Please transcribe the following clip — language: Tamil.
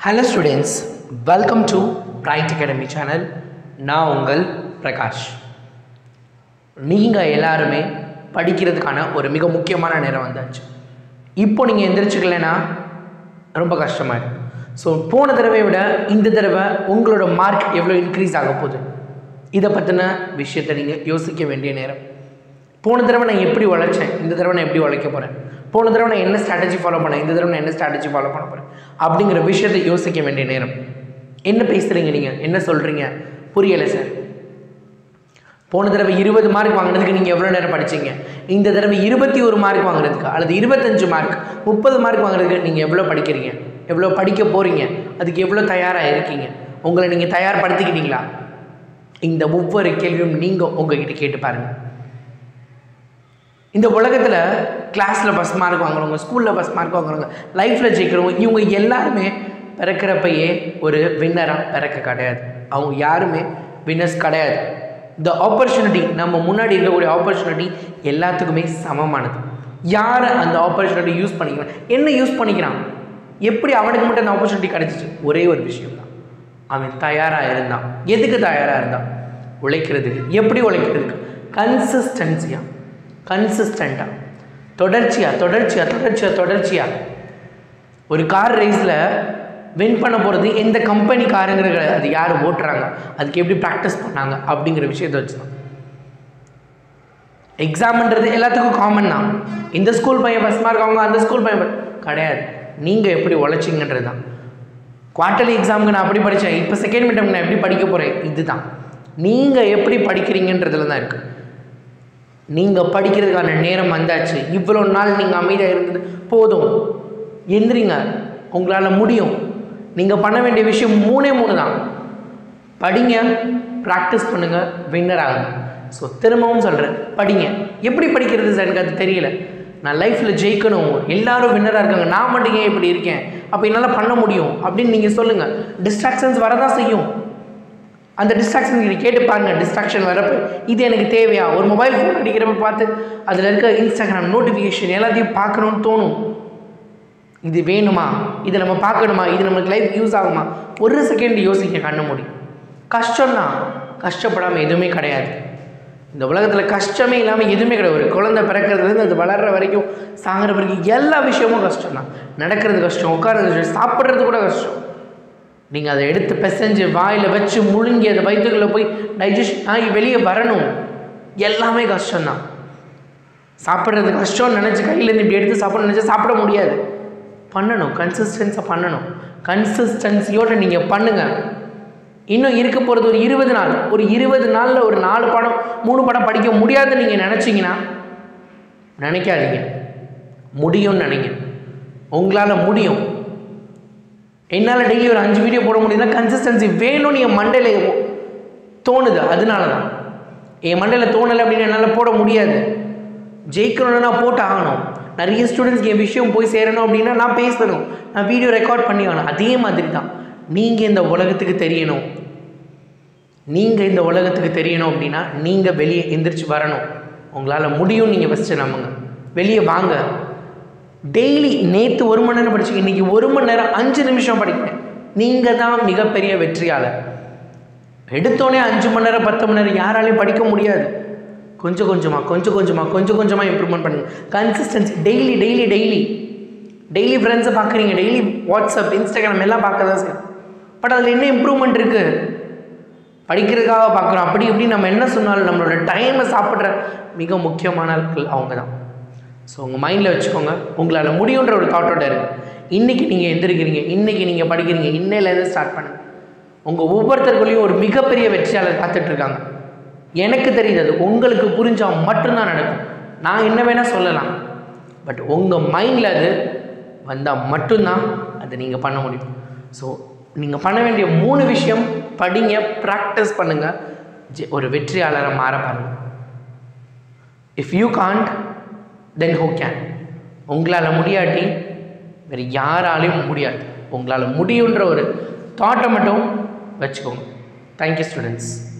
hello students welcome to bright academy channel நான் உங்கள் பிரகாஷ் நீங்கள் எல்லாருமே படிக்கிறதுக்கான ஒரு மிக முக்கியமான நேரம் வந்தாச்சு இப்போ நீங்கள் எந்திரிச்சுக்கலைன்னா ரொம்ப கஷ்டமாக இருக்கும் ஸோ போன தடவை விட இந்த தடவை உங்களோட மார்க் எவ்வளோ இன்க்ரீஸ் ஆக போகுது இதை பற்றின விஷயத்தை நீங்கள் யோசிக்க வேண்டிய நேரம் போன தடவை நான் எப்படி உழைச்சேன் இந்த தடவை நான் எப்படி உழைக்க போகிறேன் போன தடவை நான் என்ன ஸ்ட்ராட்டஜி ஃபாலோ பண்ணேன் இந்த தடவை நான் என்ன ஸ்ட்ராட்டஜி ஃபாலோ பண்ண போகிறேன் அப்படிங்கிற விஷயத்தை யோசிக்க வேண்டிய நேரம் என்ன பேசுகிறீங்க நீங்கள் என்ன சொல்கிறீங்க புரியலை சார் போன தடவை இருபது மார்க் வாங்கினதுக்கு நீங்கள் எவ்வளோ நேரம் படிச்சீங்க இந்த தடவை இருபத்தி ஒரு மார்க் வாங்குறதுக்கு அல்லது இருபத்தஞ்சு மார்க் முப்பது மார்க் வாங்குறதுக்கு நீங்கள் எவ்வளோ படிக்கிறீங்க எவ்வளோ படிக்க போகிறீங்க அதுக்கு எவ்வளோ தயாராக இருக்கீங்க உங்களை நீங்கள் தயார்படுத்திக்கிட்டீங்களா இந்த ஒவ்வொரு கேள்வியும் நீங்கள் உங்ககிட்ட கேட்டு பாருங்கள் இந்த உலகத்தில் கிளாஸில் ஃபஸ்ட் மார்க் வாங்குறவங்க ஸ்கூலில் ஃபஸ்ட் மார்க் வாங்குறவங்க லைஃப்பில் ஜெயிக்கிறவங்க இவங்க எல்லாருமே பிறக்கிறப்பயே ஒரு வின்னராக பிறக்க கிடையாது அவங்க யாருமே வின்னர்ஸ் கிடையாது இந்த ஆப்பர்ச்சுனிட்டி நம்ம முன்னாடி இருக்கக்கூடிய ஆப்பர்ச்சுனிட்டி எல்லாத்துக்குமே சமமானது யார் அந்த ஆப்பர்ச்சுனிட்டி யூஸ் பண்ணிக்கிறான் என்ன யூஸ் பண்ணிக்கிறான் எப்படி அவனுக்கு மட்டும் அந்த ஆப்பர்ச்சுனிட்டி கிடச்சிச்சு ஒரே ஒரு விஷயம் தான் அவன் தயாராக இருந்தான் எதுக்கு தயாராக இருந்தான் உழைக்கிறதுக்கு எப்படி உழைக்கிறதுக்கு கன்சிஸ்டன்சியாக கன்சிஸ்டண்ட்டாக தொடர்ச்சியாக தொடர்ச்சியாக தொடர்ச்சியாக தொடர்ச்சியாக ஒரு கார் ரேஸில் வின் பண்ண போகிறது எந்த கம்பெனி காருங்கிற அது யார் ஓட்டுறாங்க அதுக்கு எப்படி ப்ராக்டிஸ் பண்ணாங்க அப்படிங்கிற விஷயத்தை வச்சு தான் எக்ஸாம்ன்றது எல்லாத்துக்கும் காமன் தான் இந்த ஸ்கூல் பையன் ஃபஸ்ட் மார்க் அவங்க அந்த ஸ்கூல் பையன் first- கிடையாது நீங்கள் எப்படி உழைச்சிங்கன்றது தான் குவார்ட்டர்லி எக்ஸாமுக்கு நான் அப்படி படித்தேன் இப்போ செகண்ட் மிட்டம் நான் எப்படி படிக்க போகிறேன் இதுதான் நீங்கள் எப்படி படிக்கிறீங்கன்றதுல தான் இருக்குது நீங்கள் படிக்கிறதுக்கான நேரம் வந்தாச்சு இவ்வளோ நாள் நீங்கள் அமைதியாக இருந்தது போதும் எந்திரிங்க உங்களால் முடியும் நீங்கள் பண்ண வேண்டிய விஷயம் மூணே மூணு தான் படிங்க ப்ராக்டிஸ் பண்ணுங்கள் வின்னர் ஆகுங்க ஸோ திரும்பவும் சொல்கிறேன் படிங்க எப்படி படிக்கிறது சார் எனக்கு அது தெரியல நான் லைஃப்பில் ஜெயிக்கணும் எல்லாரும் வின்னராக இருக்காங்க நான் மட்டும் ஏன் இப்படி இருக்கேன் அப்போ என்னால் பண்ண முடியும் அப்படின்னு நீங்கள் சொல்லுங்கள் டிஸ்ட்ராக்ஷன்ஸ் வரதான் செய்யும் அந்த டிஸ்ட்ராக்ஷன் நீங்கள் கேட்டு பாருங்கள் டிஸ்ட்ராக்ஷன் வரப்போ இது எனக்கு தேவையா ஒரு மொபைல் ஃபோன் அடிக்கிறப்ப பார்த்து அதில் இருக்க இன்ஸ்டாகிராம் நோட்டிஃபிகேஷன் எல்லாத்தையும் பார்க்கணும்னு தோணும் இது வேணுமா இது நம்ம பார்க்கணுமா இது நம்மளுக்கு லைஃப் யூஸ் ஆகுமா ஒரு செகண்ட் யோசிக்க கண்ண முடியும் கஷ்டம்தான் கஷ்டப்படாமல் எதுவுமே கிடையாது இந்த உலகத்தில் கஷ்டமே இல்லாமல் எதுவுமே கிடையாது ஒரு குழந்தை பிறக்கிறதுலேருந்து அது வளர்கிற வரைக்கும் சாகிற வரைக்கும் எல்லா விஷயமும் கஷ்டம் தான் நடக்கிறது கஷ்டம் உட்கார்றது கஷ்டம் சாப்பிட்றது கூட கஷ்டம் நீங்கள் அதை எடுத்து பிசைஞ்சு வாயில் வச்சு முழுங்கி அதை வயிற்றுக்குள்ளே போய் டைஜஷன் ஆகி வெளியே வரணும் எல்லாமே கஷ்டம்தான் சாப்பிட்றது கஷ்டம்னு நினச்சி கையிலேருந்து இப்படி எடுத்து சாப்பிட நினச்சா சாப்பிட முடியாது பண்ணணும் கன்சிஸ்டன்ஸாக பண்ணணும் கன்சிஸ்டன்சியோடு நீங்கள் பண்ணுங்கள் இன்னும் இருக்க போகிறது ஒரு இருபது நாள் ஒரு இருபது நாளில் ஒரு நாலு படம் மூணு படம் படிக்க முடியாதுன்னு நீங்கள் நினச்சிங்கன்னா நினைக்காதீங்க முடியும்னு நினைங்க உங்களால் முடியும் என்னால் டெய்லி ஒரு அஞ்சு வீடியோ போட முடியுதுன்னா கன்சிஸ்டன்சி வேணும்னு என் மண்டையில் தோணுது அதனால தான் என் மண்டையில் தோணலை அப்படின்னு என்னால் போட முடியாது ஜெயிக்கணும்னா நான் போட்டு ஆகணும் நிறைய ஸ்டூடெண்ட்ஸ்க்கு என் விஷயம் போய் சேரணும் அப்படின்னா நான் பேசணும் நான் வீடியோ ரெக்கார்ட் பண்ணி ஆகணும் அதே மாதிரி தான் நீங்கள் இந்த உலகத்துக்கு தெரியணும் நீங்கள் இந்த உலகத்துக்கு தெரியணும் அப்படின்னா நீங்கள் வெளியே எந்திரிச்சு வரணும் உங்களால் முடியும் நீங்கள் ஃபஸ்ட்டு நம்புங்க வெளியே வாங்க டெய்லி நேற்று ஒரு மணி நேரம் படிச்சீங்க இன்றைக்கி ஒரு மணி நேரம் அஞ்சு நிமிஷம் படிக்கிறேன் நீங்கள் தான் மிகப்பெரிய வெற்றியாளர் எடுத்தோடனே அஞ்சு மணி நேரம் பத்து மணி நேரம் யாராலையும் படிக்க முடியாது கொஞ்சம் கொஞ்சமாக கொஞ்சம் கொஞ்சமாக கொஞ்சம் கொஞ்சமாக இம்ப்ரூவ்மெண்ட் பண்ணுங்க consistency daily daily daily daily ஃப்ரெண்ட்ஸை பார்க்குறீங்க டெய்லி வாட்ஸ்அப் இன்ஸ்டாகிராம் எல்லாம் பார்க்க தான் சார் பட் அதில் என்ன இம்ப்ரூவ்மெண்ட் இருக்குது படிக்கிறதுக்காக பார்க்குறோம் அப்படி இப்படி நம்ம என்ன சொன்னாலும் நம்மளோட டைமை சாப்பிட்ற மிக முக்கியமான ஆட்கள் அவங்க தான் ஸோ உங்கள் மைண்டில் வச்சுக்கோங்க உங்களால் முடியுன்ற ஒரு தாட்டோட இருக்கு இன்றைக்கி நீங்கள் எந்திரிக்கிறீங்க இன்றைக்கி நீங்கள் படிக்கிறீங்க இன்னையிலேருந்து ஸ்டார்ட் பண்ணுங்க உங்கள் ஒவ்வொருத்தருக்குள்ளேயும் ஒரு மிகப்பெரிய வெற்றியாளர் காத்துட்ருக்காங்க எனக்கு தெரியுது அது உங்களுக்கு புரிஞ்சால் மட்டும்தான் நடக்கும் நான் என்ன வேணால் சொல்லலாம் பட் உங்கள் மைண்டில் அது வந்தால் மட்டும்தான் அதை நீங்கள் பண்ண முடியும் ஸோ நீங்கள் பண்ண வேண்டிய மூணு விஷயம் படிங்க ப்ராக்டிஸ் பண்ணுங்கள் ஜெ- ஒரு வெற்றியாளரை மாற பாருங்க if you can't then who can உங்களால் முடியாட்டி வேறு யாராலையும் முடியாது உங்களால் முடியுன்ற ஒரு தாட்டை மட்டும் வச்சுக்கோங்க தேங்க்யூ ஸ்டூடெண்ட்ஸ்